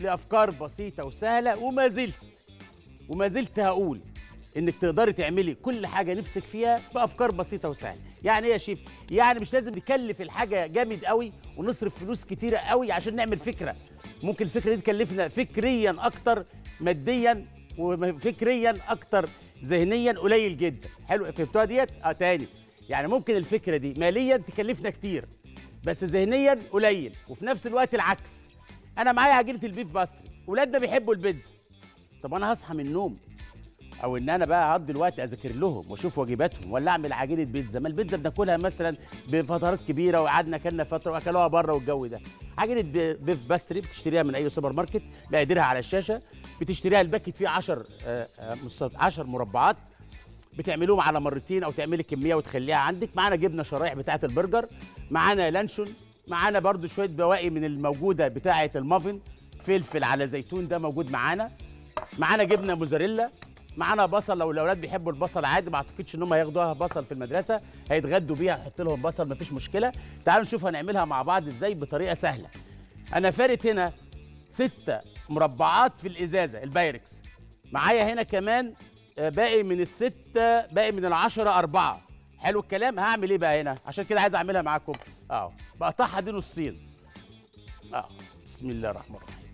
لافكار بسيطه وسهله وما زلت وما زلت هقول انك تقدري تعملي كل حاجه نفسك فيها بافكار بسيطه وسهله يعني ايه يا شيف يعني مش لازم نكلف الحاجه جامد قوي ونصرف فلوس كتيره قوي عشان نعمل فكره ممكن الفكره دي تكلفنا فكريا اكتر ماديا وفكريا اكتر ذهنيا قليل جدا حلو فهمتوها ديت اه تاني يعني ممكن الفكره دي ماليا تكلفنا كتير بس ذهنيا قليل وفي نفس الوقت العكس انا معايا عجينه البيف باستري ولادنا بيحبوا البيتزا طب انا هصحى من النوم او ان انا بقى اقضي الوقت اذاكر لهم واشوف واجباتهم ولا اعمل عجينه بيتزا ما البيتزا بناكلها مثلا بفترات كبيره وقعدنا اكلنا فتره واكلوها بره والجو ده عجينه بي- بيف باستري بتشتريها من اي سوبر ماركت مقاديرها على الشاشه بتشتريها الباكت فيه 10 10 مربعات بتعملوهم على مرتين او تعملي كميه وتخليها عندك معانا جبنه شرايح بتاعه البرجر معانا لانشون معانا برضو شويه بواقي من الموجوده بتاعه المافن فلفل على زيتون ده موجود معانا معانا جبنه موزاريلا معانا بصل لو الاولاد بيحبوا البصل عادي ما اعتقدش ان هم ياخدوها بصل في المدرسه هيتغدوا بيها نحط لهم بصل مفيش مشكله تعالوا نشوف هنعملها مع بعض ازاي بطريقه سهله انا فارت هنا ستة مربعات في الازازه البايركس معايا هنا كمان آه، باقي من الستة باقي من العشرة أربعة حلو الكلام هعمل ايه بقى هنا عشان كده عايز اعملها معاكم اه بقطعها دي نصين اه بسم الله الرحمن الرحيم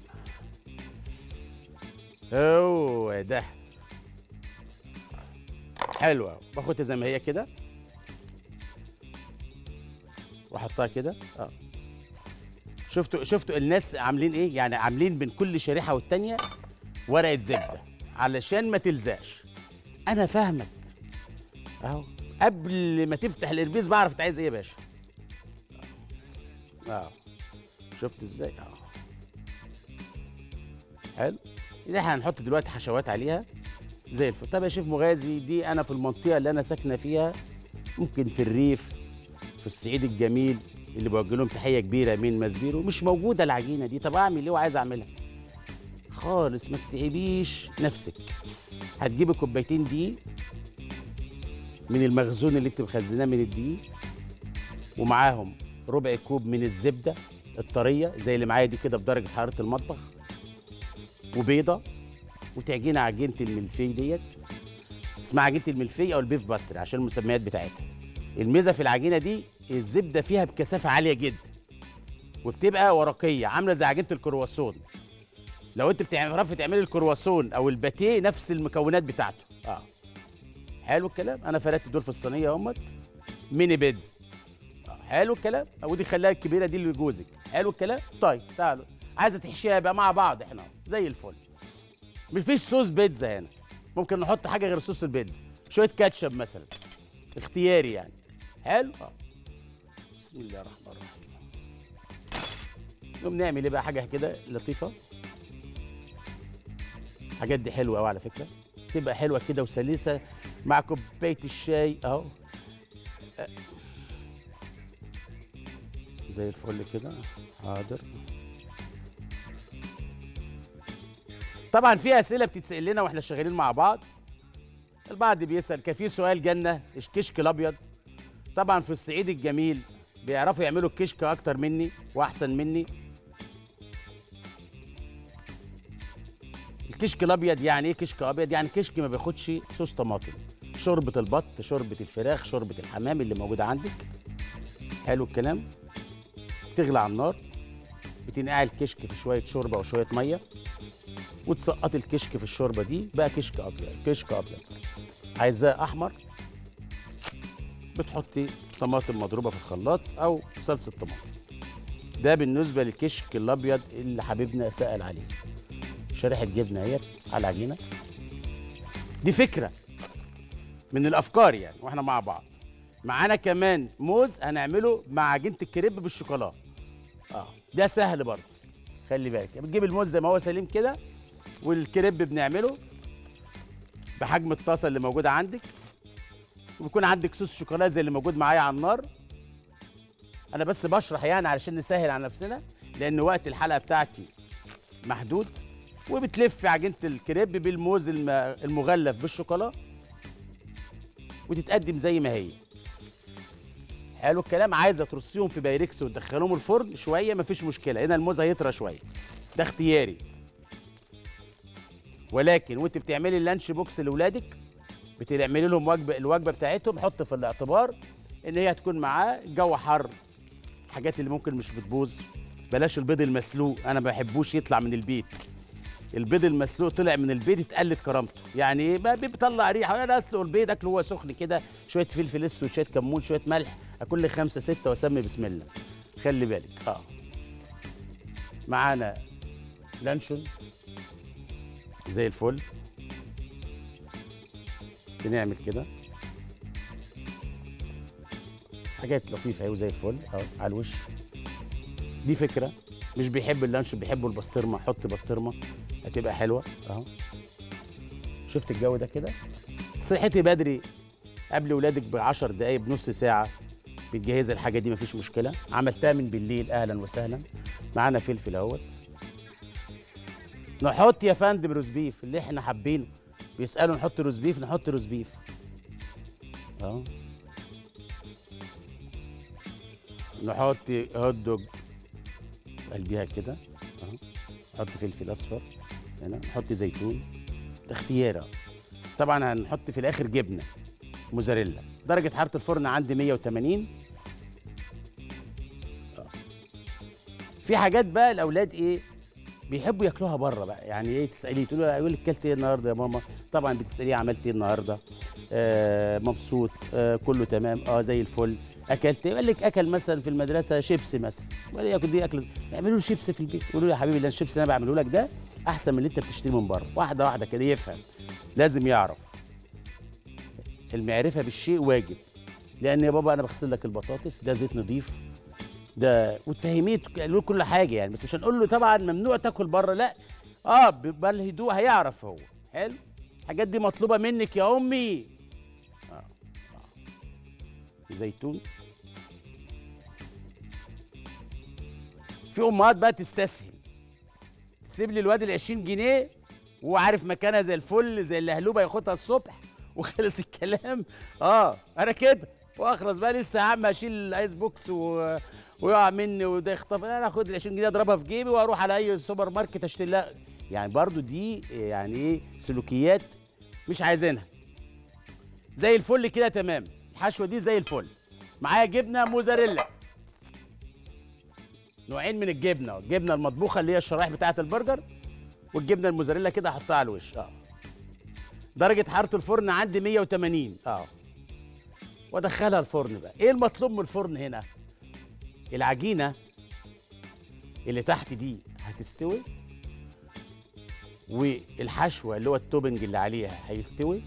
هو ده حلوة باخدها زي ما هي كده واحطها كده اه شفتوا شفتوا الناس عاملين ايه يعني عاملين بين كل شريحه والتانيه ورقه زبده علشان ما تلزقش انا فاهمك اهو قبل ما تفتح الاربيز بعرف انت عايز ايه يا باشا اه شفت ازاي اه حلو دي احنا هنحط دلوقتي حشوات عليها زي الفل طب يا شيف مغازي دي انا في المنطقه اللي انا ساكنه فيها ممكن في الريف في الصعيد الجميل اللي بوجه لهم تحيه كبيره من مزبيرو مش موجوده العجينه دي طب اعمل ايه وعايز اعملها خالص ما تتعبيش نفسك هتجيبي كوبايتين دقيق من المخزون اللي انت مخزناه من الدقيق ومعاهم ربع كوب من الزبده الطريه زي اللي معايا دي كده بدرجه حراره المطبخ وبيضه وتعجينه عجينه الملفي ديت اسمها عجينه الملفي او البيف باستري عشان المسميات بتاعتها الميزه في العجينه دي الزبده فيها بكثافه عاليه جدا وبتبقى ورقيه عامله زي عجينه الكرواسون لو انت بتعرفي تعملي الكرواسون او الباتيه نفس المكونات بتاعته اه حلو الكلام انا فردت دول في الصينيه اهمت ميني بيتزا آه. حلو الكلام ودي خليها الكبيره دي اللي جوزك حلو الكلام طيب تعالوا عايزه تحشيها يبقى مع بعض احنا زي الفل مفيش صوص بيتزا هنا ممكن نحط حاجه غير صوص البيتزا شويه كاتشب مثلا اختياري يعني حلو اه بسم الله الرحمن الرحيم نقوم نعمل ايه بقى حاجه كده لطيفه الحاجات دي حلوه قوي على فكره تبقى حلوه كده وسلسه مع كوبايه الشاي اهو آه. زي الفل كده حاضر طبعا في اسئله بتتسال لنا واحنا شغالين مع بعض البعض بيسال كان في سؤال جنه الكشك الابيض طبعا في الصعيد الجميل بيعرفوا يعملوا الكشك اكتر مني واحسن مني الكشك الابيض يعني ايه كشك ابيض يعني كشك ما بياخدش صوص طماطم شوربه البط شوربه الفراخ شوربه الحمام اللي موجوده عندك حلو الكلام تغلى على النار بتنقعي الكشك في شويه شوربه وشويه ميه وتسقطي الكشك في الشوربه دي بقى كشك ابيض كشك ابيض عايزاه احمر بتحطي طماطم مضروبه في الخلاط او صلصه طماطم ده بالنسبه للكشك الابيض اللي حبيبنا سال عليه شريحه جبنه اهيت على العجينه دي فكره من الافكار يعني واحنا مع بعض معانا كمان موز هنعمله مع عجينه الكريب بالشوكولاته اه ده سهل برضه خلي بالك بتجيب الموز زي ما هو سليم كده والكريب بنعمله بحجم الطاسه اللي موجوده عندك وبيكون عندك صوص شوكولاته زي اللي موجود معايا على النار انا بس بشرح يعني علشان نسهل على نفسنا لان وقت الحلقه بتاعتي محدود وبتلف عجينه الكريب بالموز الم- المغلف بالشوكولاته وتتقدم زي ما هي حلو الكلام عايزه ترصيهم في بايركس وتدخلهم الفرن شويه مفيش مشكله هنا الموز هيطرى شويه ده اختياري ولكن وانت بتعملي اللانش بوكس لاولادك بتعملي لهم وجبه الوجبه بتاعتهم حط في الاعتبار ان هي هتكون معاه جو حر الحاجات اللي ممكن مش بتبوظ بلاش البيض المسلوق انا ما بحبوش يطلع من البيت البيض المسلوق طلع من البيت اتقلت كرامته يعني ايه بقى بيطلع ريحه انا اسلق البيض اكله هو سخن كده شويه فلفل اسود شويه كمون شويه ملح اكل لي خمسه سته واسمي بسم الله خلي بالك اه معانا لانشون زي الفل بنعمل كده حاجات لطيفه اهي وزي الفل اهو على الوش دي فكره مش بيحب اللانش بيحبوا البسطرمه حط بسطرمه هتبقى حلوه اهو شفت الجو ده كده صحتي بدري قبل ولادك ب 10 دقايق بنص ساعه بتجهز الحاجه دي مفيش مشكله عملتها من بالليل اهلا وسهلا معانا فلفل اهوت نحط يا فندم روز بيف اللي احنا حابينه بيسالوا نحط روز بيف نحط روز بيف اهو نحط هوت دوج قلبيها كده اهو نحط فلفل اصفر هنا نحط زيتون اختياري طبعا هنحط في الاخر جبنه موزاريلا درجه حراره الفرن عندي 180 آه. في حاجات بقى الاولاد ايه بيحبوا ياكلوها بره بقى يعني ايه تساليه تقول له يقول لك اكلت ايه النهارده يا ماما طبعا بتساليه عملت ايه النهارده آه مبسوط آه كله تمام اه زي الفل اكلت ايه يقول لك اكل مثلا في المدرسه شيبس مثلا ولا ياكل دي اكل اعملوا له شيبس في البيت قولوا له يا حبيبي ده الشيبس اللي انا بعمله لك ده احسن من اللي انت بتشتريه من بره واحده واحده كده يفهم لازم يعرف المعرفه بالشيء واجب لان يا بابا انا بغسل لك البطاطس ده زيت نظيف ده وتفهميه تقول له كل حاجه يعني بس مش هنقول له طبعا ممنوع تاكل بره لا اه بالهدوء هيعرف هو حلو الحاجات دي مطلوبه منك يا امي آه. آه. زيتون في امهات بقى تستسهل تسيب لي الواد ال 20 جنيه وهو عارف مكانها زي الفل زي اللهلوبه ياخدها الصبح وخلص الكلام اه انا كده واخلص بقى لسه يا عم اشيل الايس بوكس و... ويقع مني وده يخطف انا اخد ال 20 جنيه اضربها في جيبي واروح على اي سوبر ماركت اشتري لها يعني برضو دي يعني ايه سلوكيات مش عايزينها زي الفل كده تمام الحشوه دي زي الفل معايا جبنه موزاريلا نوعين من الجبنه الجبنه المطبوخه اللي هي الشرايح بتاعه البرجر والجبنه الموزاريلا كده احطها على الوش اه درجه حراره الفرن عندي 180 اه وادخلها الفرن بقى ايه المطلوب من الفرن هنا العجينه اللي تحت دي هتستوي والحشوه اللي هو التوبنج اللي عليها هيستوي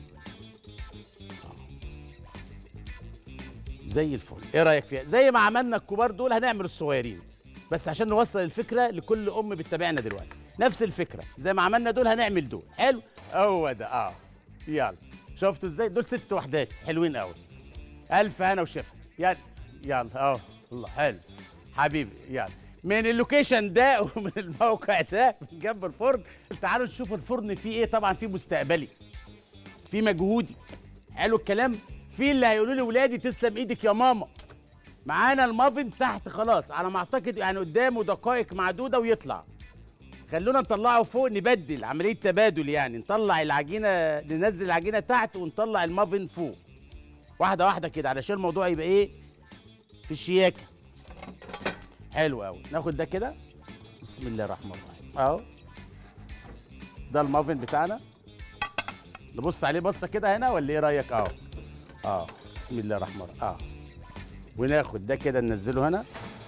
زي الفل ايه رايك فيها زي ما عملنا الكبار دول هنعمل الصغيرين بس عشان نوصل الفكره لكل ام بتتابعنا دلوقتي نفس الفكره زي ما عملنا دول هنعمل دول حلو هو ده اه يلا شفتوا ازاي دول ست وحدات حلوين قوي الف هنا وشفا يلا يلا اه الله حلو حبيبي يلا من اللوكيشن ده ومن الموقع ده من جنب الفرن تعالوا نشوف الفرن فيه ايه طبعا فيه مستقبلي فيه مجهودي حلو الكلام في اللي هيقولوا لي ولادي تسلم ايدك يا ماما معانا المافن تحت خلاص على ما اعتقد يعني قدامه دقائق معدوده ويطلع خلونا نطلعه فوق نبدل عمليه تبادل يعني نطلع العجينه ننزل العجينه تحت ونطلع المافن فوق واحده واحده كده علشان الموضوع يبقى ايه في الشياكه حلو قوي ناخد ده كده بسم الله الرحمن الرحيم اهو ده المافن بتاعنا نبص عليه بصه كده هنا ولا ايه رايك اهو اه بسم الله الرحمن الرحيم اه وناخد ده كده ننزله هنا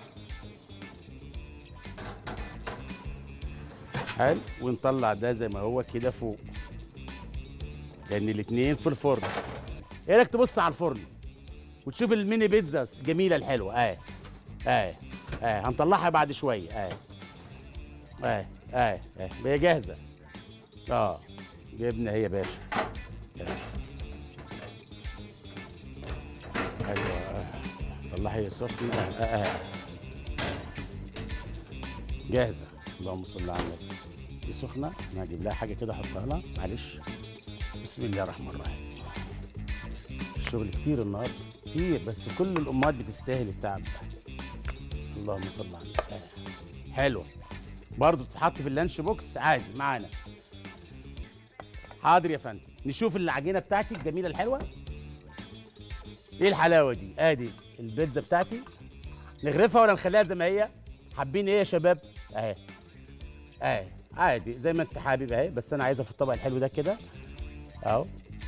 حلو ونطلع ده زي ما هو كده فوق لان الاتنين في الفرن ايه رايك تبص على الفرن وتشوف الميني بيتزا الجميله الحلوه اه اه اه هنطلعها بعد شويه اه اه اه اه هي جاهزه اه جبنه هي يا باشا آه. ايوه آه. طلعي سخنه آه. آه. آه. جاهزه اللهم صل على النبي دي سخنه انا هجيب لها حاجه كده احطها لها معلش بسم الله الرحمن الرحيم الشغل كتير النهارده كتير بس كل الامهات بتستاهل التعب ده اللهم صل على النبي آه. حلوه برضه تتحط في اللانش بوكس عادي معانا حاضر يا فندم نشوف العجينه بتاعتي الجميله الحلوه ايه الحلاوه دي ادي البيتزا بتاعتي نغرفها ولا نخليها زي ما هي حابين ايه يا شباب اهي اهي عادي زي ما انت حابب اهي بس انا عايزها في الطبق الحلو ده كده اهو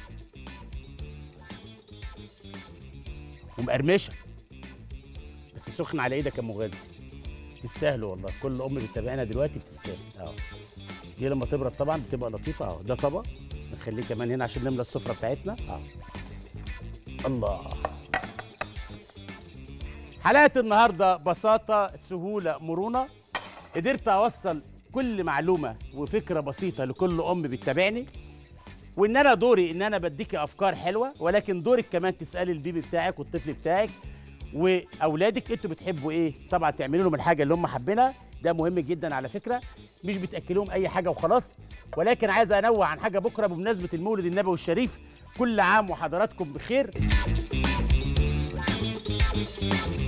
ومقرمشه بس سخن على ايدك يا ام غازي تستاهلوا والله كل ام بتتابعنا دلوقتي بتستاهل اهو دي لما تبرد طبعا بتبقى لطيفه اهو ده طبق نخليه كمان هنا عشان نملى السفره بتاعتنا اهو الله حلقه النهارده بساطه سهوله مرونه قدرت اوصل كل معلومه وفكره بسيطه لكل ام بتتابعني وان انا دوري ان انا بديكي افكار حلوه ولكن دورك كمان تسالي البيبي بتاعك والطفل بتاعك واولادك انتوا بتحبوا ايه طبعا تعملوا لهم الحاجه اللي هم حابينها ده مهم جدا على فكره مش بتاكلوهم اي حاجه وخلاص ولكن عايز انوه عن حاجه بكره بمناسبه المولد النبوي الشريف كل عام وحضراتكم بخير